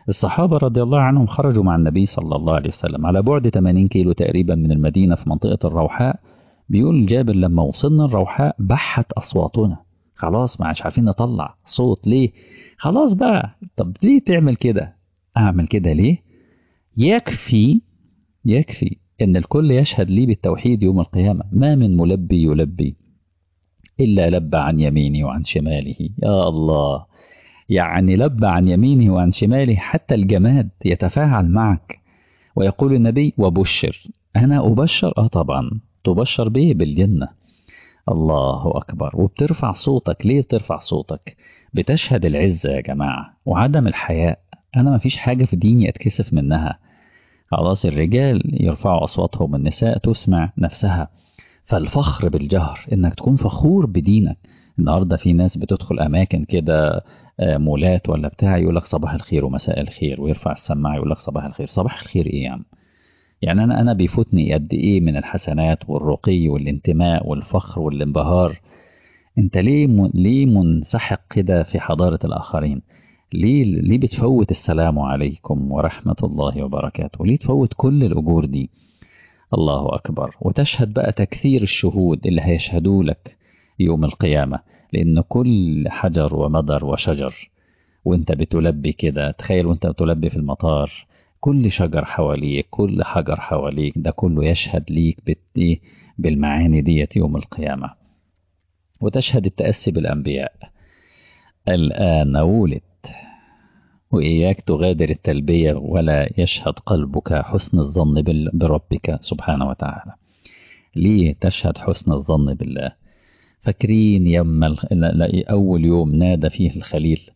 الصحابة رضي الله عنهم خرجوا مع النبي صلى الله عليه وسلم على بعد 80 كيلو تقريبا من المدينة في منطقة الروحاء بيقول جابر لما وصلنا الروحاء بحت أصواتنا خلاص ما عادش عارفين نطلع صوت ليه خلاص بقى طب ليه تعمل كده أعمل كده ليه يكفي يكفي إن الكل يشهد لي بالتوحيد يوم القيامة ما من ملبي يلبي إلا لبى عن يمينه وعن شماله يا الله يعني لبى عن يمينه وعن شماله حتى الجماد يتفاعل معك ويقول النبي وبشر أنا أبشر آه طبعا تبشر به بالجنة الله أكبر وبترفع صوتك ليه بترفع صوتك بتشهد العزة يا جماعة وعدم الحياء أنا ما فيش حاجة في ديني أتكسف منها خلاص الرجال يرفعوا أصواتهم النساء تسمع نفسها فالفخر بالجهر إنك تكون فخور بدينك النهاردة في ناس بتدخل أماكن كده مولات ولا بتاع يقول لك صباح الخير ومساء الخير ويرفع السماعة يقول لك صباح الخير صباح الخير إيه يا عم يعني أنا أنا بيفوتني قد إيه من الحسنات والرقي والانتماء والفخر والانبهار أنت ليه م... ليه منسحق كده في حضارة الآخرين ليه ليه بتفوت السلام عليكم ورحمة الله وبركاته ليه تفوت كل الأجور دي الله أكبر وتشهد بقى تكثير الشهود اللي هيشهدوا لك يوم القيامة لأن كل حجر ومدر وشجر وانت بتلبي كده تخيل وانت بتلبي في المطار كل شجر حواليك كل حجر حواليك ده كله يشهد ليك بالمعاني ديت يوم القيامة وتشهد التأسي بالأنبياء الآن ولد وإياك تغادر التلبية ولا يشهد قلبك حسن الظن بربك سبحانه وتعالى ليه تشهد حسن الظن بالله فاكرين يوم أول يوم نادى فيه الخليل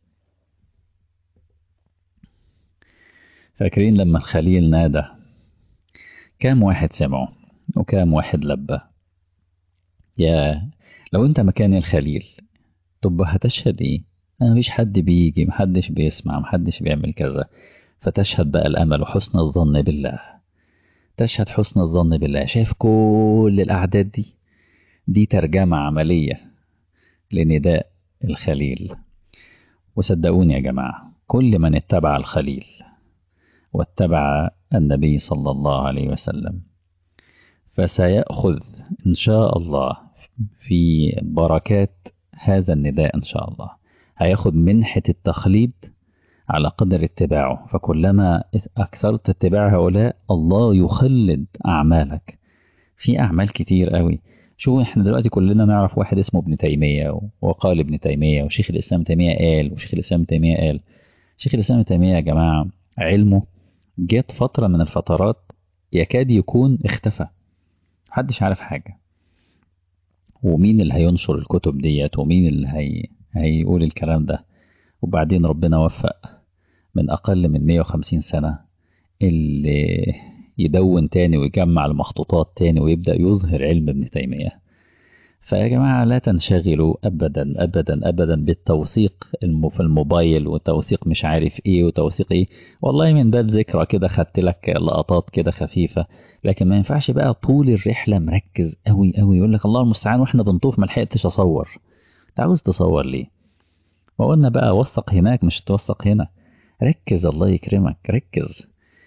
فاكرين لما الخليل نادى كام واحد سمعه وكام واحد لبى يا لو انت مكان الخليل طب هتشهد ايه ما فيش حد بيجي محدش بيسمع محدش بيعمل كذا فتشهد بقى الامل وحسن الظن بالله تشهد حسن الظن بالله شايف كل الاعداد دي دي ترجمة عملية لنداء الخليل وصدقوني يا جماعة كل من اتبع الخليل واتبع النبي صلى الله عليه وسلم فسيأخذ إن شاء الله في بركات هذا النداء إن شاء الله هياخد منحة التخليد على قدر اتباعه فكلما أكثرت اتباع هؤلاء الله يخلد أعمالك في أعمال كتير قوي شو احنا دلوقتي كلنا نعرف واحد اسمه ابن تيمية وقال ابن تيمية وشيخ الإسلام تيمية قال وشيخ الإسلام تيمية قال شيخ الإسلام تيمية يا جماعة علمه جت فترة من الفترات يكاد يكون اختفى محدش عارف حاجة ومين اللي هينشر الكتب ديت ومين اللي هي... هيقول الكلام ده وبعدين ربنا وفق من أقل من 150 سنة اللي يدون تاني ويجمع المخطوطات تاني ويبدأ يظهر علم ابن تيمية فيا جماعة لا تنشغلوا أبدا أبدا أبدا بالتوثيق في الموبايل وتوثيق مش عارف إيه وتوثيق إيه والله من باب ذكرى كده خدت لك لقطات كده خفيفة لكن ما ينفعش بقى طول الرحلة مركز أوي أوي يقول لك الله المستعان وإحنا بنطوف ما لحقتش أصور أنت عاوز تصور ليه؟ وقلنا بقى وثق هناك مش توثق هنا ركز الله يكرمك ركز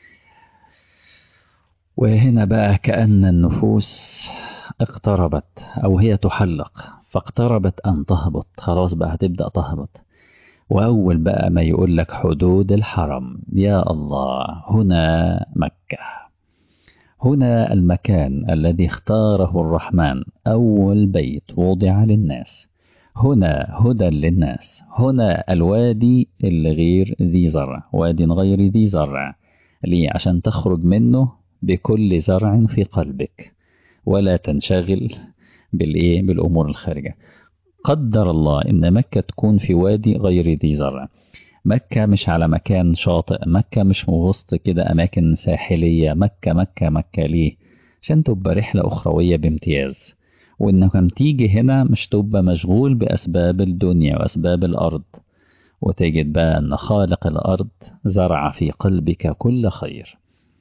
وهنا بقى كأن النفوس اقتربت أو هي تحلق فاقتربت أن تهبط خلاص بقى هتبدأ تهبط وأول بقى ما يقول لك حدود الحرم يا الله هنا مكة هنا المكان الذي اختاره الرحمن أول بيت وضع للناس هنا هدى للناس هنا الوادي الغير ذي زرع واد غير ذي زرع ليه عشان تخرج منه بكل زرع في قلبك ولا تنشغل بالايه بالامور الخارجه قدر الله ان مكه تكون في وادي غير ذي زرع مكة مش على مكان شاطئ مكة مش وسط كده أماكن ساحلية مكة مكة مكة ليه عشان تبقى رحلة أخروية بامتياز وإنك تيجي هنا مش تبقى مشغول بأسباب الدنيا وأسباب الأرض وتجد بقى أن خالق الأرض زرع في قلبك كل خير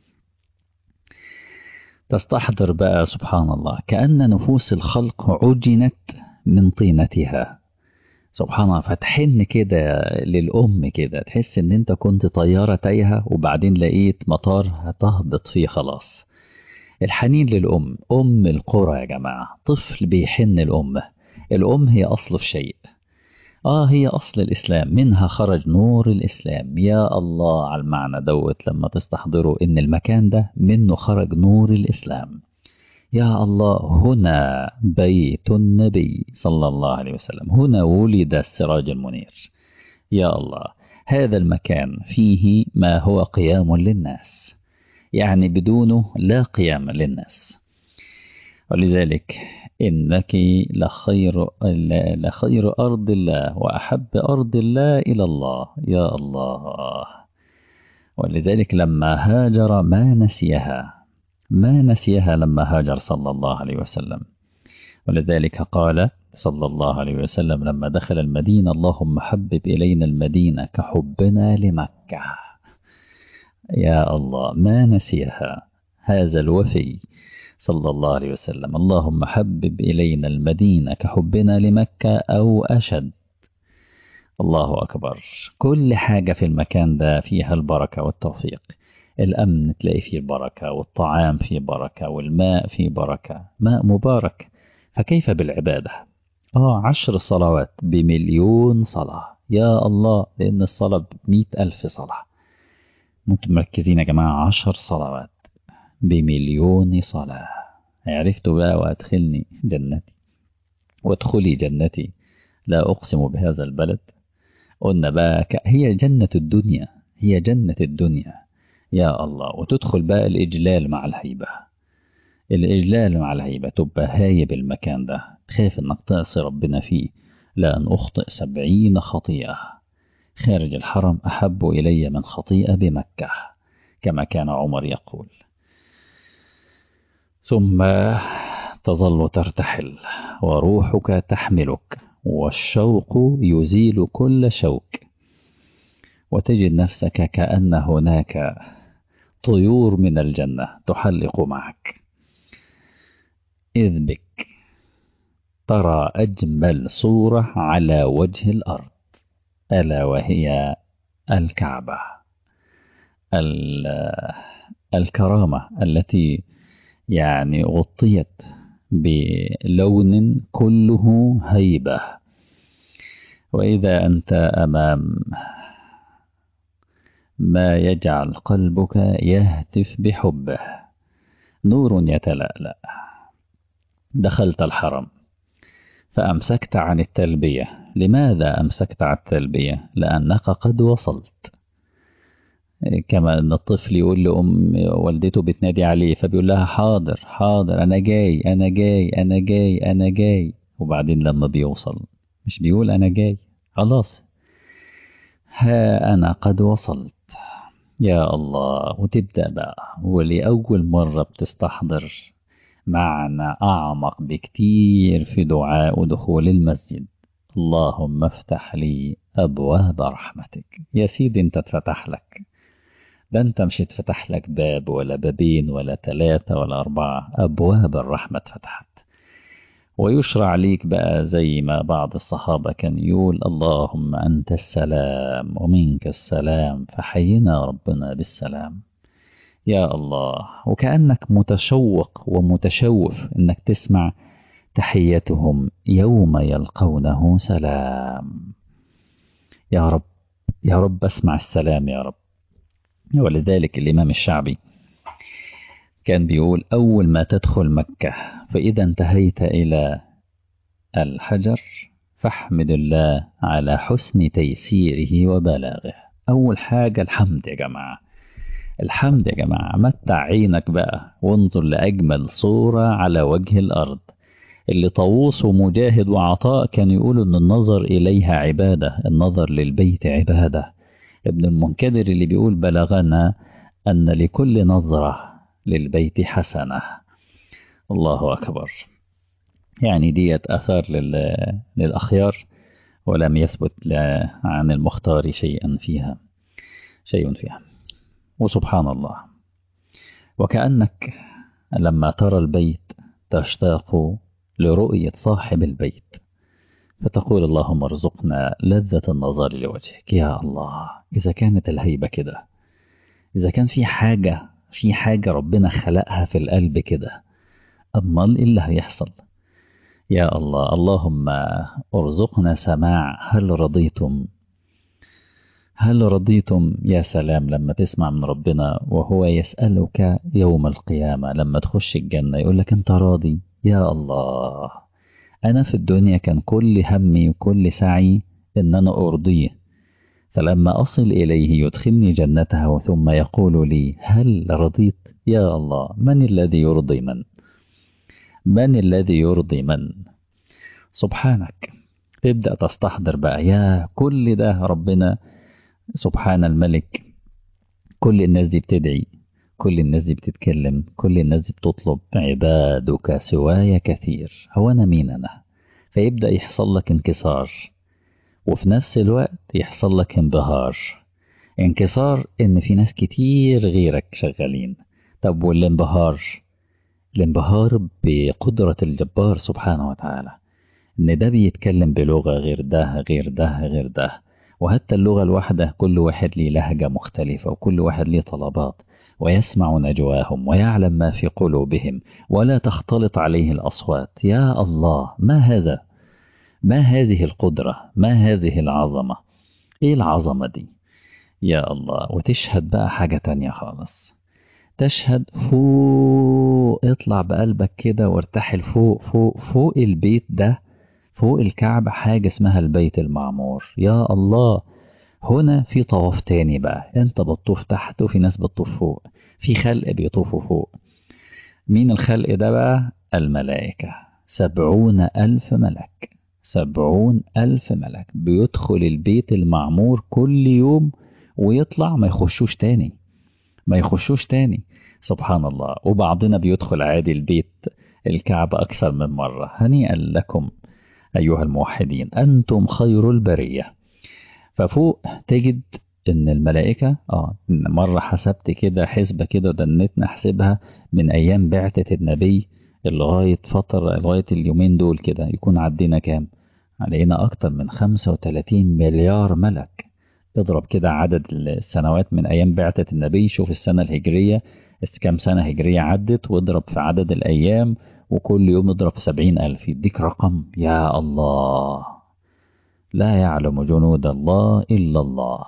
تستحضر بقى سبحان الله كأن نفوس الخلق عجنت من طينتها سبحان الله فتحن كده للأم كده تحس إن أنت كنت طيارة تايهة وبعدين لقيت مطار هتهبط فيه خلاص الحنين للأم أم القرى يا جماعة طفل بيحن الأم الأم هي أصل في شيء آه هي أصل الإسلام منها خرج نور الإسلام يا الله على المعنى دوت لما تستحضروا إن المكان ده منه خرج نور الإسلام يا الله هنا بيت النبي صلى الله عليه وسلم هنا ولد السراج المنير يا الله هذا المكان فيه ما هو قيام للناس يعني بدونه لا قيام للناس ولذلك إنك لخير لخير أرض الله وأحب أرض الله إلى الله يا الله ولذلك لما هاجر ما نسيها ما نسيها لما هاجر صلى الله عليه وسلم ولذلك قال صلى الله عليه وسلم لما دخل المدينة اللهم حبب إلينا المدينة كحبنا لمكة يا الله ما نسيها هذا الوفي صلى الله عليه وسلم اللهم حبب إلينا المدينة كحبنا لمكة أو أشد الله أكبر كل حاجة في المكان ده فيها البركة والتوفيق الأمن تلاقي فيه البركة والطعام فيه بركة والماء فيه بركة ماء مبارك فكيف بالعبادة آه عشر صلوات بمليون صلاة يا الله لأن الصلاة بمئة ألف صلاة انتم مركزين يا جماعة عشر صلوات بمليون صلاة عرفت بقى وأدخلني جنتي وادخلي جنتي لا أقسم بهذا البلد قلنا بقى هي جنة الدنيا هي جنة الدنيا يا الله وتدخل بقى الإجلال مع الهيبة الإجلال مع الهيبة تبقى هايب المكان ده تخاف إنك تعصي ربنا فيه لأن أخطئ سبعين خطيئة خارج الحرم أحب إلي من خطيئة بمكة كما كان عمر يقول ثم تظل ترتحل وروحك تحملك والشوق يزيل كل شوك وتجد نفسك كأن هناك طيور من الجنة تحلق معك إذ بك ترى أجمل صورة على وجه الأرض ألا وهي الكعبة الكرامة التي يعني غطيت بلون كله هيبة وإذا أنت أمام ما يجعل قلبك يهتف بحبه نور يتلألأ دخلت الحرم فأمسكت عن التلبية لماذا أمسكت عن التلبية لأنك قد وصلت كما أن الطفل يقول لأم والدته بتنادي عليه فبيقول لها حاضر حاضر أنا جاي أنا جاي أنا جاي أنا جاي وبعدين لما بيوصل مش بيقول أنا جاي خلاص ها أنا قد وصلت يا الله وتبدأ بقى ولأول مرة بتستحضر معنى أعمق بكتير في دعاء دخول المسجد اللهم افتح لي أبواب رحمتك يا سيدي انت اتفتح لك ده انت مش اتفتح لك باب ولا بابين ولا ثلاثة ولا أربعة أبواب الرحمة اتفتحت ويشرع ليك بقى زي ما بعض الصحابة كان يقول اللهم أنت السلام ومنك السلام فحينا ربنا بالسلام يا الله وكأنك متشوق ومتشوف انك تسمع تحيتهم يوم يلقونه سلام يا رب يا رب اسمع السلام يا رب ولذلك الإمام الشعبي كان بيقول أول ما تدخل مكة فإذا انتهيت إلى الحجر فاحمد الله على حسن تيسيره وبلاغه أول حاجة الحمد يا جماعة الحمد يا جماعة متع عينك بقى وانظر لأجمل صورة على وجه الأرض اللي طاووس ومجاهد وعطاء كانوا يقولوا أن النظر إليها عبادة النظر للبيت عبادة ابن المنكدر اللي بيقول بلغنا أن لكل نظرة للبيت حسنة الله أكبر يعني ديت أثار للأخيار ولم يثبت عن المختار شيئا فيها شيء فيها وسبحان الله وكأنك لما ترى البيت تشتاق لرؤية صاحب البيت فتقول اللهم ارزقنا لذة النظر لوجهك يا الله إذا كانت الهيبة كده إذا كان في حاجة في حاجة ربنا خلقها في القلب كده أمال إيه اللي هيحصل يا الله اللهم ارزقنا سماع هل رضيتم هل رضيتم يا سلام لما تسمع من ربنا وهو يسألك يوم القيامة لما تخش الجنة يقول لك أنت راضي يا الله أنا في الدنيا كان كل همي وكل سعي إن أنا أرضيه فلما أصل إليه يدخلني جنته ثم يقول لي هل رضيت يا الله من الذي يرضي من من الذي يرضي من سبحانك تبدأ تستحضر بقى يا كل ده ربنا سبحان الملك كل الناس دي بتدعي كل الناس دي بتتكلم كل الناس دي بتطلب عبادك سواي كثير هو أنا مين أنا فيبدأ يحصل لك انكسار وفي نفس الوقت يحصل لك انبهار انكسار ان في ناس كتير غيرك شغالين طب والانبهار الانبهار بقدرة الجبار سبحانه وتعالى ان ده بيتكلم بلغة غير ده غير ده غير ده وحتى اللغة الواحدة كل واحد ليه لهجة مختلفة وكل واحد ليه طلبات ويسمع نجواهم ويعلم ما في قلوبهم ولا تختلط عليه الأصوات يا الله ما هذا ما هذه القدرة ما هذه العظمة ايه العظمة دي يا الله وتشهد بقى حاجة تانية خالص تشهد فوق اطلع بقلبك كده وارتحل فوق فوق فوق البيت ده فوق الكعبة حاجة اسمها البيت المعمور يا الله هنا في طواف تاني بقى انت بتطوف تحت وفي ناس بتطوف فوق في خلق بيطوفوا فوق مين الخلق ده بقى الملائكة سبعون ألف ملك سبعون ألف ملك بيدخل البيت المعمور كل يوم ويطلع ما يخشوش تاني ما يخشوش تاني سبحان الله وبعضنا بيدخل عادي البيت الكعبة أكثر من مرة هنيئا لكم أيها الموحدين أنتم خير البرية ففوق تجد إن الملائكة آه مرة حسبت كده حسبة كده ودنيت نحسبها من أيام بعثة النبي لغاية فترة لغاية اليومين دول كده يكون عدينا كام علينا أكتر من 35 مليار ملك اضرب كده عدد السنوات من أيام بعثة النبي شوف السنة الهجرية كام سنة هجرية عدت واضرب في عدد الأيام وكل يوم اضرب في سبعين ألف يديك رقم يا الله لا يعلم جنود الله إلا الله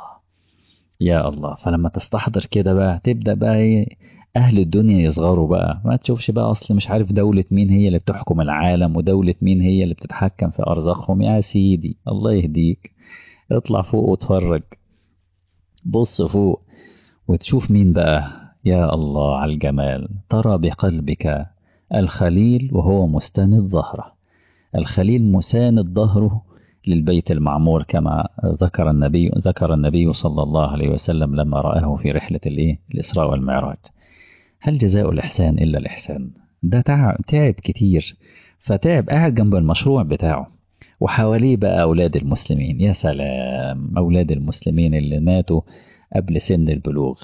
يا الله فلما تستحضر كده بقى تبدأ بقى ايه أهل الدنيا يصغروا بقى ما تشوفش بقى أصل مش عارف دولة مين هي اللي بتحكم العالم ودولة مين هي اللي بتتحكم في أرزاقهم يا سيدي الله يهديك اطلع فوق واتفرج بص فوق وتشوف مين بقى يا الله على الجمال ترى بقلبك الخليل وهو مستند ظهره الخليل مساند ظهره للبيت المعمور كما ذكر النبي ذكر النبي صلى الله عليه وسلم لما رآه في رحلة الايه الإسراء والمعراج هل جزاء الإحسان إلا الإحسان ده تعب, تعب كتير فتعب قاعد جنب المشروع بتاعه وحواليه بقى أولاد المسلمين يا سلام أولاد المسلمين اللي ماتوا قبل سن البلوغ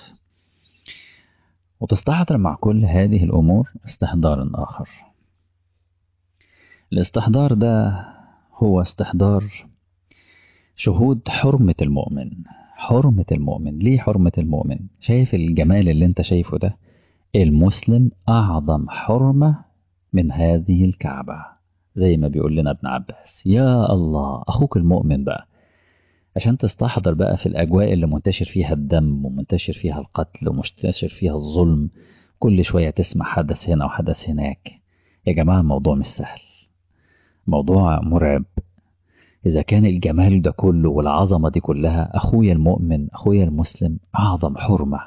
وتستحضر مع كل هذه الأمور استحضار آخر الاستحضار ده هو استحضار شهود حرمة المؤمن حرمة المؤمن ليه حرمة المؤمن شايف الجمال اللي انت شايفه ده المسلم أعظم حرمة من هذه الكعبة زي ما بيقول لنا ابن عباس يا الله أخوك المؤمن بقى عشان تستحضر بقى في الأجواء اللي منتشر فيها الدم ومنتشر فيها القتل ومنتشر فيها الظلم كل شوية تسمع حدث هنا وحدث هناك يا جماعة الموضوع مش سهل موضوع مرعب إذا كان الجمال ده كله والعظمة دي كلها أخويا المؤمن أخويا المسلم أعظم حرمة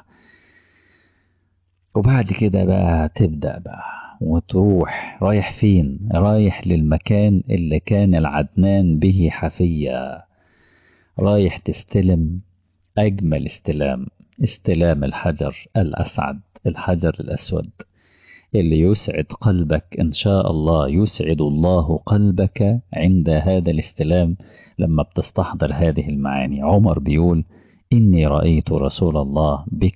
وبعد كده بقى تبدأ بقى وتروح رايح فين رايح للمكان اللي كان العدنان به حفية رايح تستلم أجمل استلام استلام الحجر الأسعد الحجر الأسود اللي يسعد قلبك إن شاء الله يسعد الله قلبك عند هذا الاستلام لما بتستحضر هذه المعاني عمر بيقول إني رأيت رسول الله بك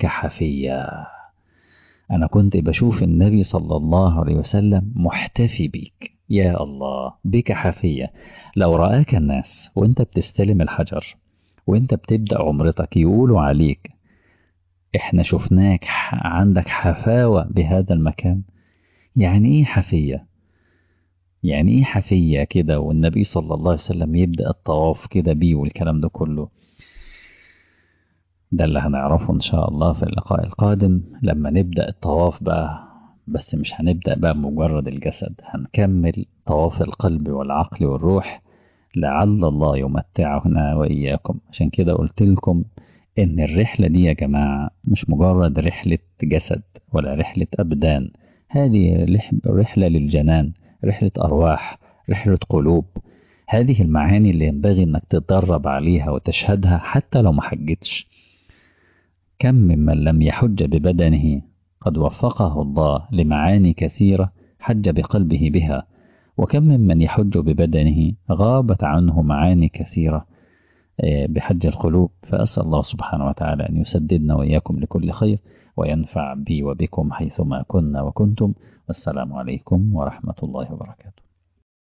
حفيا أنا كنت بشوف النبي صلى الله عليه وسلم محتفي بيك يا الله بك حافية لو رآك الناس وانت بتستلم الحجر وانت بتبدأ عمرتك يقولوا عليك احنا شفناك عندك حفاوة بهذا المكان يعني ايه حفية يعني ايه حفية كده والنبي صلى الله عليه وسلم يبدأ الطواف كده بيه والكلام ده كله ده اللي هنعرفه ان شاء الله في اللقاء القادم لما نبدأ الطواف بقى بس مش هنبدأ بقى بمجرد الجسد هنكمل طواف القلب والعقل والروح لعل الله يمتعنا وإياكم عشان كده قلت لكم إن الرحلة دي يا جماعة مش مجرد رحلة جسد ولا رحلة أبدان هذه رحلة للجنان رحلة أرواح رحلة قلوب هذه المعاني اللي ينبغي إنك تتدرب عليها وتشهدها حتى لو ما حجتش كم ممن لم يحج ببدنه قد وفقه الله لمعاني كثيرة حج بقلبه بها وكم ممن يحج ببدنه غابت عنه معاني كثيرة بحج القلوب فأسأل الله سبحانه وتعالى أن يسددنا وإياكم لكل خير وينفع بي وبكم حيثما كنا وكنتم والسلام عليكم ورحمة الله وبركاته